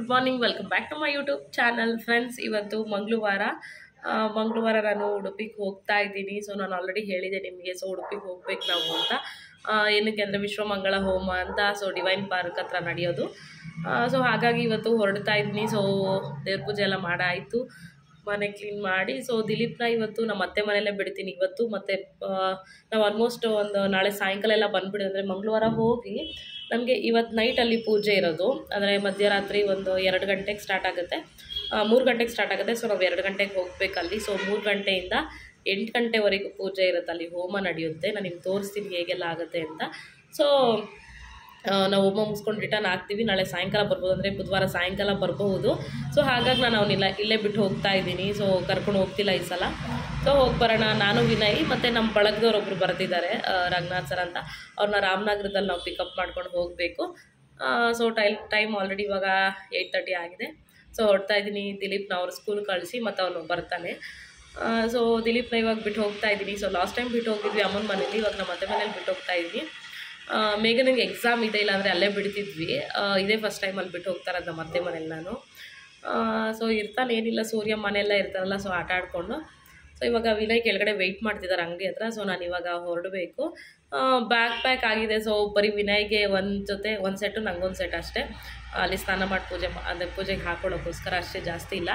Good morning welcome back to my YouTube channel friends ಇವತ್ತು ಮಂಗಳವಾರ ಆ, ಮಂಗಳವಾರ ನಾನು ಉಡುಪಿಗೆ ಹೋಗ್ತಾ ಇದ್ದೀನಿ ಸೊ ನಾನು ಆಲ್ರೆಡಿ ಹೇಳಿದೆ ನಿಮಗೆ ಸೊ ಉಡುಪಿಗೆ ಹೋಗ್ಬೇಕು ನಾವು ಅಂತ ಆ, ಏನಕ್ಕೆ ಅಂದರೆ ವಿಶ್ವಮಂಗಳ ಹೋಮ ಅಂತ ಸೊ ಡಿವೈನ್ ಪಾರ್ಕ್ ಹತ್ರ ನಡೆಯೋದು ಸೊ ಹಾಗಾಗಿ ಇವತ್ತು ಹೊರಡ್ತಾ ಇದ್ದೀನಿ ಸೊ ದೇವ್ರ ಪೂಜೆ ಎಲ್ಲ ಮಾಡಾಯಿತು ಮನೆ ಕ್ಲೀನ್ ಮಾಡಿ ಸೊ ದಿಲೀಪ್ನ ಇವತ್ತು ನಮ್ಮ ಅತ್ತೆ ಮನೆಯಲ್ಲೇ ಬಿಡ್ತೀನಿ ಇವತ್ತು ಮತ್ತು ನಾವು ಆಲ್ಮೋಸ್ಟ್ ಒಂದು ನಾಳೆ ಸಾಯಂಕಾಲ ಎಲ್ಲ ಬಂದುಬಿಡಿ ಅಂದರೆ ಮಂಗಳವಾರ ಹೋಗಿ ನಮಗೆ ಇವತ್ತು ನೈಟಲ್ಲಿ ಪೂಜೆ ಇರೋದು ಅಂದರೆ ಮಧ್ಯರಾತ್ರಿ ಒಂದು ಎರಡು ಗಂಟೆಗೆ ಸ್ಟಾರ್ಟ್ ಆಗುತ್ತೆ ಮೂರು ಗಂಟೆಗೆ ಸ್ಟಾರ್ಟ್ ಆಗುತ್ತೆ ಸೊ ನಾವು ಎರಡು ಗಂಟೆಗೆ ಹೋಗ್ಬೇಕಲ್ಲಿ ಸೊ ಮೂರು ಗಂಟೆಯಿಂದ ಎಂಟು ಗಂಟೆವರೆಗೂ ಪೂಜೆ ಇರುತ್ತೆ ಅಲ್ಲಿ ಹೋಮ ನಡೆಯುತ್ತೆ ನಾನು ನಿಮ್ಗೆ ತೋರಿಸ್ತೀನಿ ಹೇಗೆಲ್ಲ ಆಗುತ್ತೆ ಅಂತ ಸೊ ಆ, ನಾವು ಹೋಮ ಮುಗಿಸ್ಕೊಂಡು ರಿಟರ್ನ್ ಆಗ್ತೀವಿ ನಾಳೆ ಸಾಯಂಕಾಲ ಬರ್ಬೋದು ಅಂದರೆ ಬುಧವಾರ ಸಾಯಂಕಾಲ ಬರಬಹುದು ಸೊ ಹಾಗಾಗಿ ನಾನು ಅವನಿಲ್ಲ ಇಲ್ಲೇ ಬಿಟ್ಟು ಹೋಗ್ತಾ ಇದ್ದೀನಿ ಸೊ ಕರ್ಕೊಂಡು ಹೋಗ್ತಿಲ್ಲ ಈ ಸಲ ಸೊ ಹೋಗಿ ಬರೋಣ ನಾನು ವಿನಯ್ ಮತ್ತು ನಮ್ಮ ಬಳಗದವ್ರೊಬ್ರು ಬರ್ತಿದ್ದಾರೆ ಆ, ರಂಗನಾಥ್ ಸರ್ ಅಂತ ಅವ್ರನ್ನ ರಾಮನಗರದಲ್ಲಿ ನಾವು ಪಿಕಪ್ ಮಾಡ್ಕೊಂಡು ಹೋಗಬೇಕು ಸೊ ಟೈಮ್ ಟೈಮ್ ಆಲ್ರೆಡಿ ಇವಾಗ ಏಯ್ಟ್ ತರ್ಟಿ ಆಗಿದೆ ಸೊ ಹೊರಡ್ತಾ ಇದ್ದೀನಿ ದಿಲೀಪ್ನ ಅವ್ರ ಸ್ಕೂಲ್ ಕಳಿಸಿ ಮತ್ತು ಅವನು ಬರ್ತಾನೆ ಸೊ ದಿಲೀಪ್ನ ಇವಾಗ ಬಿಟ್ಟು ಹೋಗ್ತಾ ಇದ್ದೀನಿ ಸೊ ಲಾಸ್ಟ್ ಟೈಮ್ ಬಿಟ್ಟು ಹೋಗಿದ್ವಿ ಅಮ್ಮನ ಮನೇಲಿ ಇವಾಗ ನಮ್ಮ ಅತ್ತೆ ಮನೇಲಿ ಬಿಟ್ಟು ಹೋಗ್ತಾ ಇದ್ದೀನಿ ಮೇಗ ನನಗೆ ಎಕ್ಸಾಮ್ ಇದೆ ಇಲ್ಲ ಅಂದರೆ ಅಲ್ಲೇ ಬಿಡ್ತಿದ್ವಿ ಆ, ಇದೇ ಫಸ್ಟ್ ಟೈಮ್ ಅಲ್ಲಿ ಬಿಟ್ಟು ಹೋಗ್ತಾರೆ ನಮ್ಮ ಅತ್ತೆ ಮನೇಲಿ ನಾನು ಸೊ ಇರ್ತಾನೆ ಏನಿಲ್ಲ ಸೂರ್ಯ ಮನೆಯೆಲ್ಲ ಇರ್ತಾರಲ್ಲ ಸೊ ಆಟ ಆಡಿಕೊಂಡು ಸೊ ಇವಾಗ ವಿನಯ್ ಕೆಳಗಡೆ ವೆಯ್ಟ್ ಮಾಡ್ತಿದ್ದಾರೆ ಅಂಗಡಿ ಹತ್ರ ಸೊ ನಾನು ಇವಾಗ ಹೊರಡಬೇಕು ಬ್ಯಾಗ್ ಪ್ಯಾಕ್ ಆಗಿದೆ ಸೊ ಬರೀ ವಿನಯ್ಗೆ ಒಂದು ಜೊತೆ ಒಂದು ಸೆಟ್ಟು ನಂಗೊಂದು ಸೆಟ್ ಅಷ್ಟೇ ಅಲ್ಲಿ ಸ್ನಾನ ಮಾಡಿ ಪೂಜೆ ಮಾ ಅಂದರೆ ಪೂಜೆಗೆ ಹಾಕೊಳ್ಳೋಕ್ಕೋಸ್ಕರ ಅಷ್ಟೇ ಜಾಸ್ತಿ ಇಲ್ಲ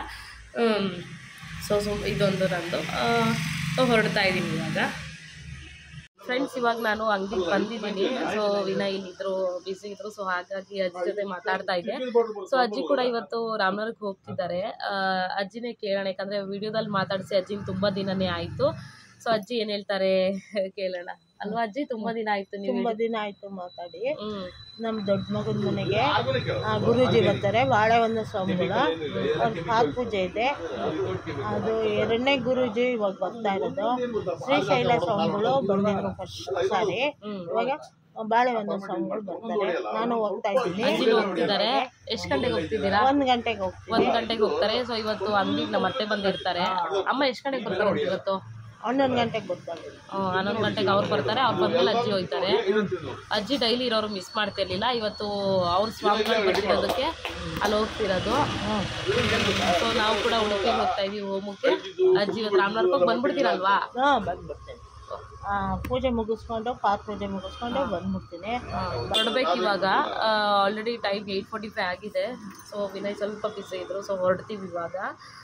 ಸೊ ಸೊ ಇದೊಂದು ನಂದು ಸೊ ಹೊರಡ್ತಾ ಇದ್ದೀನಿ ಇವಾಗ ಫ್ರೆಂಡ್ಸ್ ಇವಾಗ ನಾನು ಅಂಗಡಿಗೆ ಬಂದಿದ್ದೀನಿ ಸೊ ವಿನಯ್ ಇಲ್ಲಿದ್ರು ಬಿಸಿ ಇದ್ರು ಸೊ ಹಾಗಾಗಿ ಅಜ್ಜಿ ಜೊತೆ ಮಾತಾಡ್ತಾ ಇದ್ದೆ ಸೊ ಅಜ್ಜಿ ಕೂಡ ಇವತ್ತು ರಾಮನಗರಕ್ಕೆ ಹೋಗ್ತಿದ್ದಾರೆ ಆ, ಅಜ್ಜಿನೇ ಕೇಳೋಣ ಯಾಕಂದ್ರೆ ವಿಡಿಯೋದಲ್ಲಿ ಮಾತಾಡಿಸಿ ಅಜ್ಜಿನ ತುಂಬಾ ದಿನನೇ ಆಯ್ತು ಸೊ ಅಜ್ಜಿ ಏನ್ ಹೇಳ್ತಾರೆ ಕೇಳೋಣ ಅಲ್ವಾ ಅಜ್ಜಿ ತುಂಬಾ ದಿನ ಆಯ್ತು ನೀವು ತುಂಬಾ ದಿನ ಆಯ್ತು ಮಾತಾಡಿ ಹ್ಮ್ ನಮ್ ದೊಡ್ಡ ಮಗನ ಮನೆಗೆ ಆ, ಗುರೂಜಿ ಬರ್ತಾರೆ ಬಾಳೆಹೊನ್ನ ಸ್ವಾಮಿಗಳ ಅವ್ರ ಪಾದ ಪೂಜೆ ಇದೆ ಅದು ಎರಡನೇ ಗುರೂಜಿ ಇವಾಗ ಬರ್ತಾ ಇರೋದು ಶ್ರೀಶೈಲ ಸ್ವಾಮಿಗಳು ಬಂದಿದ್ರು ಫಸ್ಟ್ ಸಾರಿ ಇವಾಗ ಬಾಳೆಹೊನ್ನ ಸ್ವಾಮಿಗಳು ಬರ್ತಾರೆ ನಾನು ಹೋಗ್ತಾ ಇದ್ದೀನಿ ಅಜ್ಜಿ ಹೋಗ್ತಿದ್ದಾರೆ ಎಷ್ಟು ಗಂಟೆಗೆ ಹೋಗ್ತಿದ್ದೀರಾ ಒಂದ್ ಗಂಟೆಗೆ ಹೋಗ್ತೀನಿ ಒಂದ್ ಗಂಟೆಗೆ ಹೋಗ್ತಾರೆ ಸೊ ಇವತ್ತು ಅಂಗಡಿಗೆ ನಮ್ಮ ಅತ್ತೆ ಬಂದಿರ್ತಾರೆ ಅಮ್ಮ ಎಷ್ಟು ಗಂಟೆಗೆ ಬರ್ತಾರೆ ಇವತ್ತು ಹನ್ನೊಂದು ಗಂಟೆಗೆ ಬರ್ತಾರೆ ಹ್ಮ್, ಹನ್ನೊಂದು ಗಂಟೆಗೆ ಅವ್ರು ಬರ್ತಾರೆ ಅವ್ರು ಬಂದ್ಮೇಲೆ ಅಜ್ಜಿ ಹೋಗ್ತಾರೆ ಅಜ್ಜಿ ಡೈಲಿ ಇರೋರು ಮಿಸ್ ಮಾಡ್ತಿರ್ಲಿಲ್ಲ ಇವತ್ತು ಅವ್ರ ಸ್ವಾಮಿಗಳು ಬರ್ತಿರೋದಕ್ಕೆ ಅಲ್ಲಿ ಹೋಗ್ತಿರೋದು ಸೊ ನಾವು ಕೂಡ ಉಡುಪಿಗೆ ಹೋಗ್ತಾ ಇದೀವಿ ಹೋಮಕ್ಕೆ ಅಜ್ಜಿ ಇವತ್ತು ರಾಮನಗರಕ್ಕೆ ಬಂದ್ಬಿಡ್ತೀರಲ್ವಾ ಹಾ ಬಂದ್ಬಿಡ್ತೇನೆ ಆ, ಪೂಜೆ ಮುಗಿಸ್ಕೊಂಡು ಪಾದ ಪೂಜೆ ಮುಗಿಸ್ಕೊಂಡು ಬಂದ್ಬಿಡ್ತೀನಿ ಹೊರಡ್ಬೇಕು ಇವಾಗ already time eight forty five ಆಗಿದೆ ಸೊ ವಿನಯ್ ಸ್ವಲ್ಪ ಬಿಸಿ ಇದ್ರು ಸೊ ಹೊರಡ್ತೀವಿ ಇವಾಗ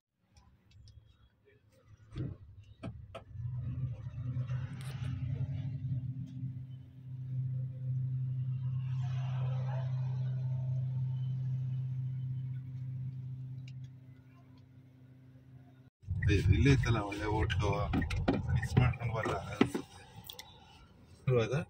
ಅಯ್ಯೋ, ಇಲ್ಲೇ ಇತ್ತಲ್ಲ ಒಳ್ಳೆ ಹೋಟ್ಲು ಮಿಸ್ ಮಾಡ್ಕೊಂಡು ಬರಲ್ಲ ಅನ್ಸುತ್ತೆ ಅಲ್ವಾ ಅದು?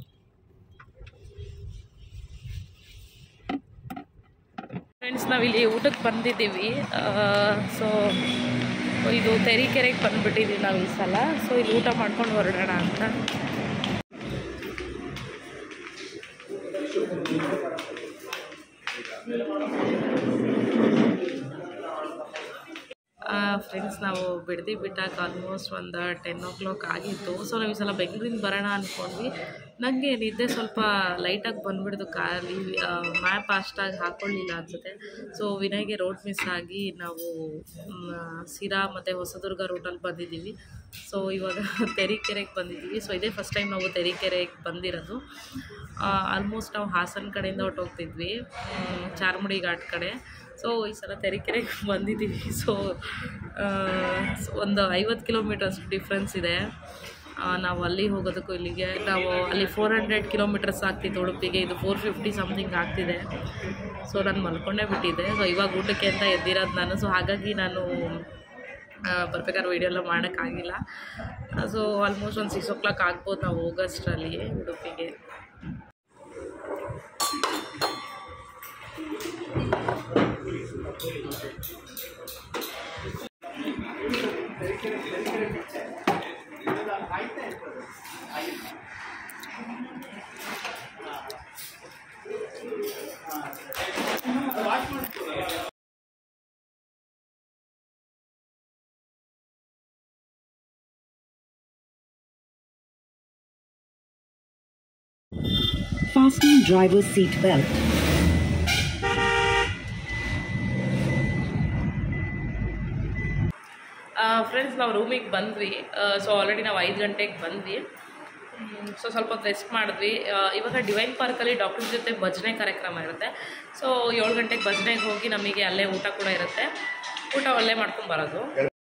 ಫ್ರೆಂಡ್ಸ್ ನಾವಿಲ್ಲಿ ಊಟಕ್ಕೆ ಬಂದಿದ್ದೀವಿ ಸೊ ಇದು ತೆರೀಕೆರೆಗೆ ಬಂದ್ಬಿಟ್ಟಿದ್ದೀವಿ ನಾವು ಈ ಸಲ ಸೊ ಇಲ್ಲಿ ಊಟ ಮಾಡ್ಕೊಂಡು ಹೊರಡೋಣ ಅಂತ ಫ್ರೆಂಡ್ಸ್ ನಾವು ಬಿಡದಿ ಬಿಟ್ಟಾಗ ಆಲ್ಮೋಸ್ಟ್ ಒಂದು ಟೆನ್ ಓ ಕ್ಲಾಕ್ ಆಗಿತ್ತು ಸೊ ನಾವು ಈ ಸಲ ಬೆಂಗಳೂರಿಂದ ಬರೋಣ ಅಂದ್ಕೊಂಡ್ವಿ ನನಗೆ ನಿದ್ದೆ ಸ್ವಲ್ಪ ಲೈಟಾಗಿ ಬಂದ್ಬಿಡ್ತು ಕಾರಲ್ಲಿ ಮ್ಯಾಪ್ ಅಷ್ಟಾಗಿ ಹಾಕ್ಕೊಳ್ಳಿಲ್ಲ ಅನಿಸುತ್ತೆ ಸೊ ವಿನಯ್ಗೆ ರೋಡ್ ಮಿಸ್ ಆಗಿ ನಾವು ಮ್, ಸಿರಾ ಮತ್ತು ಹೊಸದುರ್ಗ ರೂಟಲ್ಲಿ ಬಂದಿದ್ದೀವಿ ಸೊ ಇವಾಗ ತೆರೀಕೆರೆಗೆ ಬಂದಿದ್ದೀವಿ ಸೊ ಇದೇ ಫಸ್ಟ್ ಟೈಮ್ ನಾವು ತೆರೀಕೆರೆಗೆ ಬಂದಿರೋದು ಆಲ್ಮೋಸ್ಟ್ ನಾವು ಹಾಸನ ಕಡೆಯಿಂದ ಹೊರಟೋಗ್ತಿದ್ವಿ ಮ್, ಚಾರ್ಮುಡಿ ಘಾಟ್ ಕಡೆ ಸೊ ಈ ಸಲ ತೆರೀಕೆರೆಗೆ ಬಂದಿದ್ದೀವಿ ಸೊ ಒಂದು ಐವತ್ತು ಕಿಲೋಮೀಟರ್ಸ್ ಡಿಫ್ರೆನ್ಸ್ ಇದೆ ಆ, ನಾವು ಅಲ್ಲಿ ಹೋಗೋದಕ್ಕೂ ಇಲ್ಲಿಗೆ ನಾವು ಅಲ್ಲಿ ಫೋರ್ ಹಂಡ್ರೆಡ್ ಕಿಲೋಮೀಟರ್ಸ್ ಆಗ್ತಿತ್ತು ಉಡುಪಿಗೆ ಇದು ಫೋರ್ ಫಿಫ್ಟಿ ಸಮಥಿಂಗ್ ಆಗ್ತಿದೆ ಸೊ ನಾನು ಮಲ್ಕೊಂಡೇ ಬಿಟ್ಟಿದ್ದೆ ಸೊ ಇವಾಗ ಊಟಕ್ಕೆ ಅಂತ ಎದ್ದಿರೋದು ನಾನು ಸೊ ಹಾಗಾಗಿ ನಾನು ಆ, ಬರ್ಬೇಕಾದ್ರೆ ವೀಡಿಯೋ ಎಲ್ಲ ಮಾಡೋಕ್ಕಾಗಿಲ್ಲ ಸೊ ಆಲ್ಮೋಸ್ಟ್ ಒಂದು ಸಿಕ್ಸ್ ಓ ಕ್ಲಾಕ್ ಆಗ್ಬೋದು ನಾವು ಹೋಗೋಷ್ಟರಲ್ಲಿ ಉಡುಪಿಗೆ Fasten driver's seat belt. Friends ನಾವು ರೂಮಿಗೆ ಬಂದ್ವಿ ಸೊ ಆಲ್ರೆಡಿ ನಾವು ಐದು ಗಂಟೆಗೆ ಬಂದ್ವಿ ಸೊ ಸ್ವಲ್ಪ ಹೊತ್ತು ರೆಸ್ಟ್ ಮಾಡಿದ್ವಿ ಆ, ಇವಾಗ ಡಿವೈನ್ ಪಾರ್ಕಲ್ಲಿ ಡಾಕ್ಟರ್ ಜೊತೆ ಭಜನೆ ಕಾರ್ಯಕ್ರಮ ಇರುತ್ತೆ ಸೊ ಏಳು ಗಂಟೆಗೆ ಭಜನೆಗೆ ಹೋಗಿ ನಮಗೆ ಅಲ್ಲೇ ಊಟ ಕೂಡ ಇರುತ್ತೆ ಊಟ ಅಲ್ಲೇ ಮಾಡ್ಕೊಂಡು ಬರೋದು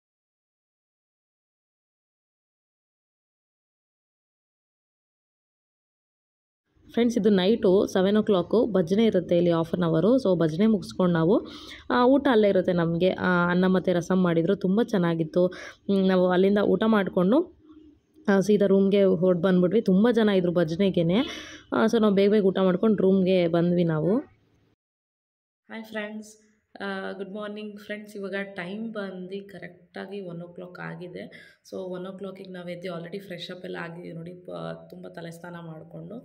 ಫ್ರೆಂಡ್ಸ್ ಇದು ನೈಟು ಸೆವೆನ್ ಓ ಕ್ಲಾಕು ಭಜನೆ ಇರುತ್ತೆ ಇಲ್ಲಿ ಹಾಫ್ ಆನ್ ಅವರು ಸೊ ಭಜನೆ ಮುಗಿಸ್ಕೊಂಡು ನಾವು ಆ, ಊಟ ಅಲ್ಲೇ ಇರುತ್ತೆ ನಮಗೆ ಅನ್ನ ಮತ್ತು ರಸಮ್ ಮಾಡಿದರು ತುಂಬ ಚೆನ್ನಾಗಿತ್ತು ಹ್ಮ್, ನಾವು ಅಲ್ಲಿಂದ ಊಟ ಮಾಡಿಕೊಂಡು ಸೀದಾ ರೂಮ್ಗೆ ಹೊರಟು ಬಂದ್ಬಿಟ್ವಿ ತುಂಬ ಜನ ಇದ್ರು ಭಜನೆಗೇ ಸೊ ನಾವು ಬೇಗ ಬೇಗ ಊಟ ಮಾಡ್ಕೊಂಡು ರೂಮ್ಗೆ ಬಂದ್ವಿ ನಾವು hi friends good morning friends ಇವಾಗ ಟೈಮ್ ಬಂದು ಕರೆಕ್ಟಾಗಿ ಒನ್ ಓ ಕ್ಲಾಕ್ ಆಗಿದೆ ಸೊ ಒನ್ ಓ ಕ್ಲಾಕಿಗೆ ನಾವು ಎದ್ದು ಆಲ್ರೆಡಿ ಫ್ರೆಶ್ ಅಪ್ ಎಲ್ಲ ಆಗಿದೆ ನೋಡಿ ತುಂಬ ತಲೆ ಸ್ನಾನ ಮಾಡಿಕೊಂಡು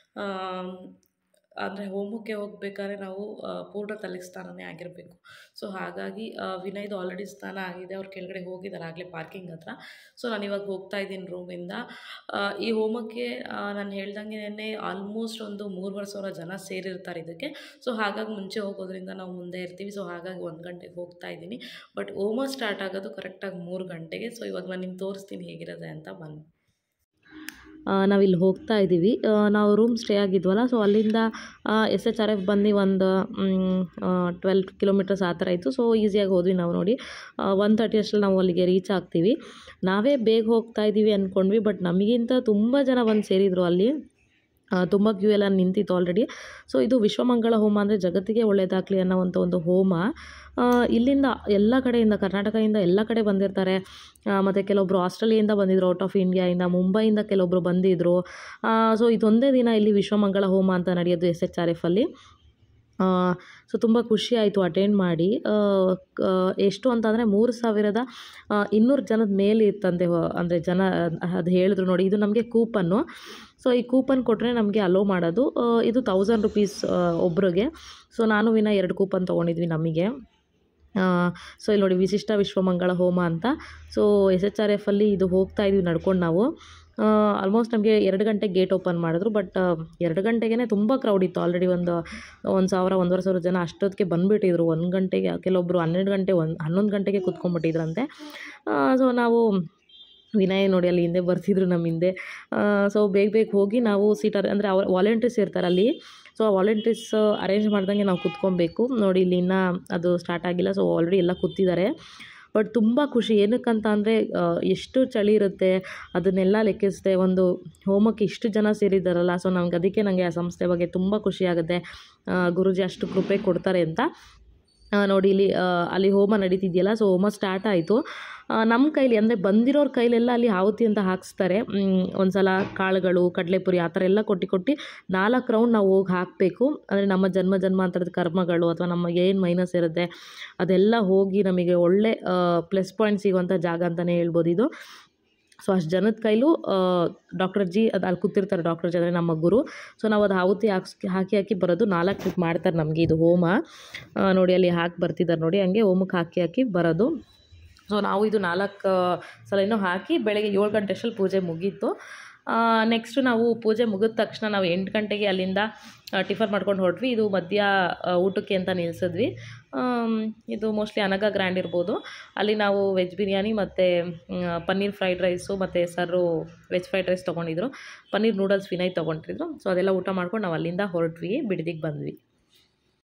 ಅಂದರೆ ಹೋಮಕ್ಕೆ ಹೋಗ್ಬೇಕಾದ್ರೆ ನಾವು ಆ, ಪೂರ್ಣ ತಲೆ ಸ್ನಾನನೇ ಆಗಿರಬೇಕು ಸೊ ಹಾಗಾಗಿ ಆ, ವಿನಯ್ದು ಆಲ್ರೆಡಿ ಸ್ನಾನ ಆಗಿದೆ ಅವ್ರು ಕೆಳಗಡೆ ಹೋಗಿದ್ದಾರೆ ಆಗಲೇ ಪಾರ್ಕಿಂಗ್ ಹತ್ರ ಸೊ ನಾನು ಇವಾಗ ಹೋಗ್ತಾ ಇದ್ದೀನಿ ರೂಮಿಂದ ಆ, ಈ ಹೋಮಕ್ಕೆ ನಾನು ಹೇಳ್ದಂಗೆ ಆಲ್ಮೋಸ್ಟ್ ಒಂದು ಮೂರುವರೆ ಸಾವಿರ ಜನ ಸೇರಿರ್ತಾರೆ ಇದಕ್ಕೆ ಸೊ ಹಾಗಾಗಿ ಮುಂಚೆ ಹೋಗೋದ್ರಿಂದ ನಾವು ಮುಂದೆ ಇರ್ತೀವಿ ಸೊ ಹಾಗಾಗಿ ಒಂದು ಗಂಟೆಗೆ ಹೋಗ್ತಾ ಇದ್ದೀನಿ ಬಟ್ ಹೋಮ ಸ್ಟಾರ್ಟ್ ಆಗೋದು ಕರೆಕ್ಟಾಗಿ ಮೂರು ಗಂಟೆಗೆ ಸೊ ಇವಾಗ ನಾನು ನಿಮ್ಗೆ ತೋರಿಸ್ತೀನಿ ಹೇಗಿರುತ್ತೆ ಅಂತ ಬನ್ನಿ ನಾವಿಲ್ಲಿ ಹೋಗ್ತಾ ಇದ್ದೀವಿ ಆ, ನಾವು ರೂಮ್ ಸ್ಟೇ ಆಗಿದ್ವಲ್ಲ ಸೊ ಅಲ್ಲಿಂದ ಎಸ್ ಎಚ್ ಆರ್ ಎಫ್ ಬಂದು ಒಂದು ಟ್ವೆಲ್ ಕಿಲೋಮೀಟರ್ಸ್ ಆ ಥರ ಇತ್ತು ಸೊ ಈಸಿಯಾಗಿ ಹೋದ್ವಿ ನಾವು ನೋಡಿ ಒನ್ ತರ್ಟಿ ಅಷ್ಟರಲ್ಲಿ ನಾವು ಅಲ್ಲಿಗೆ ರೀಚ್ ಆಗ್ತೀವಿ ನಾವೇ ಬೇಗ ಹೋಗ್ತಾ ಇದ್ದೀವಿ ಅಂದ್ಕೊಂಡ್ವಿ ಬಟ್ ನಮಗಿಂತ ತುಂಬ ಜನ ಬಂದು ಸೇರಿದರು ಅಲ್ಲಿ ಆ, ತುಂಬ ಕ್ಯೂ ಎಲ್ಲ ನಿಂತಿತ್ತು ಆಲ್ರೆಡಿ ಸೊ ಇದು ವಿಶ್ವಮಂಗಳ ಹೋಮ ಅಂದರೆ ಜಗತ್ತಿಗೆ ಒಳ್ಳೆಯದಾಗಲಿ ಅನ್ನೋವಂಥ ಒಂದು ಹೋಮ ಆ, ಇಲ್ಲಿಂದ ಎಲ್ಲ ಕಡೆಯಿಂದ ಕರ್ನಾಟಕದಿಂದ ಎಲ್ಲ ಕಡೆ ಬಂದಿರ್ತಾರೆ ಮತ್ತು ಕೆಲವೊಬ್ಬರು ಆಸ್ಟ್ರೇಲಿಯಿಂದ ಬಂದಿದ್ರು ಔಟ್ ಆಫ್ ಇಂಡಿಯಾಯಿಂದ ಮುಂಬೈಯಿಂದ ಕೆಲವೊಬ್ಬರು ಬಂದಿದ್ದರು ಸೊ ಇದೊಂದೇ ದಿನ ಇಲ್ಲಿ ವಿಶ್ವಮಂಗಳ ಹೋಮ ಅಂತ ನಡೆಯೋದು ಎಸ್ ಎಚ್ ಆರ್ ಎಫಲ್ಲಿ ಸೊ ತುಂಬ ಖುಷಿ ಆಯಿತು ಅಟೆಂಡ್ ಮಾಡಿ ಆ, ಕ- ಎಷ್ಟು ಅಂತಂದರೆ ಮೂರು ಸಾವಿರದ ಆ, ಇನ್ನೂರು ಜನದ ಮೇಲೆ ಇತ್ತಂತೆ ಅಂದರೆ ಜನ ಅದು ಹೇಳಿದ್ರು ನೋಡಿ ಇದು ನಮಗೆ ಕೂಪನ್ನು ಸೊ ಈ ಕೂಪನ್ ಕೊಟ್ಟರೆ ನಮಗೆ ಅಲೋ ಮಾಡೋದು ಆ, ಇದು ತೌಸಂಡ್ ರುಪೀಸ್ ಒಬ್ರಿಗೆ ಸೊ ನಾನು ವಿನ ಎರಡು ಕೂಪನ್ ತೊಗೊಂಡಿದ್ವಿ ನಮಗೆ ಸೊ ಇಲ್ಲಿ ನೋಡಿ ವಿಶಿಷ್ಟ ವಿಶ್ವಮಂಗಳ ಹೋಮ ಅಂತ ಸೊ ಎಸ್ ಎಚ್ ಆರ್ ಎಫಲ್ಲಿ ಇದು ಹೋಗ್ತಾ ಇದ್ವಿ ನಡ್ಕೊಂಡು ನಾವು ಆಲ್ಮೋಸ್ಟ್ ನಮಗೆ ಎರಡು ಗಂಟೆಗೆ ಗೇಟ್ ಓಪನ್ ಮಾಡಿದ್ರು ಬಟ್ ಎರಡು ಗಂಟೆಗೆ ತುಂಬ ಕ್ರೌಡ್ ಇತ್ತು ಆಲ್ರೆಡಿ ಒಂದು ಒಂದು ಸಾವಿರ ಒಂದೂವರೆ ಸಾವಿರ ಜನ ಅಷ್ಟೊತ್ತಿಗೆ ಬಂದುಬಿಟ್ಟಿದ್ರು ಒಂದು ಗಂಟೆಗೆ ಕೆಲವೊಬ್ಬರು ಹನ್ನೆರಡು ಗಂಟೆ ಒಂದು ಹನ್ನೊಂದು ಗಂಟೆಗೆ ಕುತ್ಕೊಂಡ್ಬಿಟ್ಟಿದ್ರಂತೆ ಸೊ ನಾವು ವಿನಯ್ ನೋಡಿ ಅಲ್ಲಿ ಹಿಂದೆ ಬರ್ತಿದ್ರು ನಮ್ಮ ಹಿಂದೆ ಸೊ ಬೇಗ ಬೇಗ ಹೋಗಿ ನಾವು ಸೀಟರ್ ಅಂದರೆ ಅವ್ರ ವಾಲಂಟಿಯರ್ಸ್ ಇರ್ತಾರೆ ಅಲ್ಲಿ ಸೊ ಆ ವಾಲಂಟಿಯರ್ಸ್ ಅರೇಂಜ್ ಮಾಡ್ದಂಗೆ ನಾವು ಕುತ್ಕೊಬೇಕು ನೋಡಿ ಇಲ್ಲಿ ಇನ್ನೂ ಅದು ಸ್ಟಾರ್ಟ್ ಆಗಿಲ್ಲ ಸೊ ಆಲ್ರೆಡಿ ಎಲ್ಲ ಕೂತಿದ್ದಾರೆ ಬಟ್ ತುಂಬ ಖುಷಿ ಏನಕ್ಕಂತ ಅಂದರೆ ಎಷ್ಟು ಚಳಿ ಇರುತ್ತೆ ಅದನ್ನೆಲ್ಲ ಲೆಕ್ಕಿಸದೆ ಒಂದು ಹೋಮಕ್ಕೆ ಇಷ್ಟು ಜನ ಸೇರಿದ್ದಾರಲ್ಲ ಸೊ ನಮ್ಗೆ ಅದಕ್ಕೆ ನನಗೆ ಆ ಸಂಸ್ಥೆ ಬಗ್ಗೆ ತುಂಬ ಖುಷಿ ಆಗುತ್ತೆ ಆ, ಗುರೂಜಿ ಅಷ್ಟು ಕೃಪೆ ಕೊಡ್ತಾರೆ ಅಂತ ಆ, ನೋಡಿ ಇಲ್ಲಿ ಆ, ಅಲ್ಲಿ ಹೋಮ ನಡೀತಿದೆಯಲ್ಲ ಸೊ ಹೋಮ ಸ್ಟಾರ್ಟ್ ಆಯಿತು ನಮ್ಮ ಕೈಲಿ ಅಂದರೆ ಬಂದಿರೋರ ಕೈಲೆಲ್ಲ ಅಲ್ಲಿ ಆಹುತಿ ಅಂತ ಹಾಕಿಸ್ತಾರೆ ಒಂದು ಸಲ ಕಾಳುಗಳು ಕಡಲೆಪುರಿ ಆ ಥರ ಎಲ್ಲ ಕೊಟ್ಟು ಕೊಟ್ಟು ನಾಲ್ಕು ರೌಂಡ್ ನಾವು ಹೋಗಿ ಹಾಕಬೇಕು ಅಂದರೆ ನಮ್ಮ ಜನ್ಮ ಜನ್ಮಾಂತರದ ಕರ್ಮಗಳು ಅಥವಾ ನಮ್ಮ ಏನು ಮೈನಸ್ ಇರುತ್ತೆ ಅದೆಲ್ಲ ಹೋಗಿ ನಮಗೆ ಒಳ್ಳೆ ಪ್ಲಸ್ ಪಾಯಿಂಟ್ ಸಿಗುವಂಥ ಜಾಗ ಅಂತಲೇ ಹೇಳ್ಬೋದು ಇದು ಸೊ ಅಷ್ಟು ಜನದ ಕೈಲೂ ಡಾಕ್ಟರ್ ಜಿ ಅದು ಅಲ್ಲಿ ಕೂತಿರ್ತಾರೆ ಡಾಕ್ಟರ್ ಜಿ ಅಂದರೆ ನಮ್ಮ ಗುರು ಸೊ ನಾವು ಅದು ಆಹುತಿ ಹಾಕ್ಸ್ ಹಾಕಿ ಹಾಕಿ ಬರೋದು ನಾಲ್ಕು ಟ್ರಿಪ್ ಮಾಡ್ತಾರೆ ನಮಗೆ ಇದು ಹೋಮ ಆ, ನೋಡಿ ಅಲ್ಲಿ ಹಾಕಿ ಬರ್ತಿದ್ದಾರೆ ನೋಡಿ ಹಂಗೆ ಹೋಮಕ್ಕೆ ಹಾಕಿ ಹಾಕಿ ಬರೋದು ಸೊ ನಾವು ಇದು ನಾಲ್ಕು ಸಲನೂ ಹಾಕಿ ಬೆಳಗ್ಗೆ ಏಳು ಗಂಟೆ ಅಷ್ಟರಲ್ಲಿ ಪೂಜೆ ಮುಗೀತು ನೆಕ್ಸ್ಟು ನಾವು ಪೂಜೆ ಮುಗಿದ ತಕ್ಷಣ ನಾವು ಎಂಟು ಗಂಟೆಗೆ ಅಲ್ಲಿಂದ ಟಿಫನ್ ಮಾಡ್ಕೊಂಡು ಹೊರಟ್ವಿ ಇದು ಮಧ್ಯ ಆ, ಊಟಕ್ಕೆ ಅಂತ ನಿಲ್ಲಿಸಿದ್ವಿ ಆಮ್, ಇದು ಮೋಸ್ಟ್ಲಿ ಅನಗ ಗ್ರ್ಯಾಂಡ್ ಇರ್ಬೋದು ಅಲ್ಲಿ ನಾವು ವೆಜ್ ಬಿರಿಯಾನಿ ಮತ್ತು ಪನ್ನೀರ್ ಫ್ರೈಡ್ ರೈಸು ಮತ್ತು ಸರ್ರು ವೆಜ್ ಫ್ರೈಡ್ ರೈಸ್ ತೊಗೊಂಡಿದ್ರು ಪನ್ನೀರ್ ನೂಡಲ್ಸ್ ವಿನಯ್ ತೊಗೊಂಡಿದ್ರು ಸೊ ಅದೆಲ್ಲ ಊಟ ಮಾಡ್ಕೊಂಡು ನಾವು ಅಲ್ಲಿಂದ ಹೊರಟ್ವಿ ಬಿಡದಿಗೆ ಬಂದ್ವಿ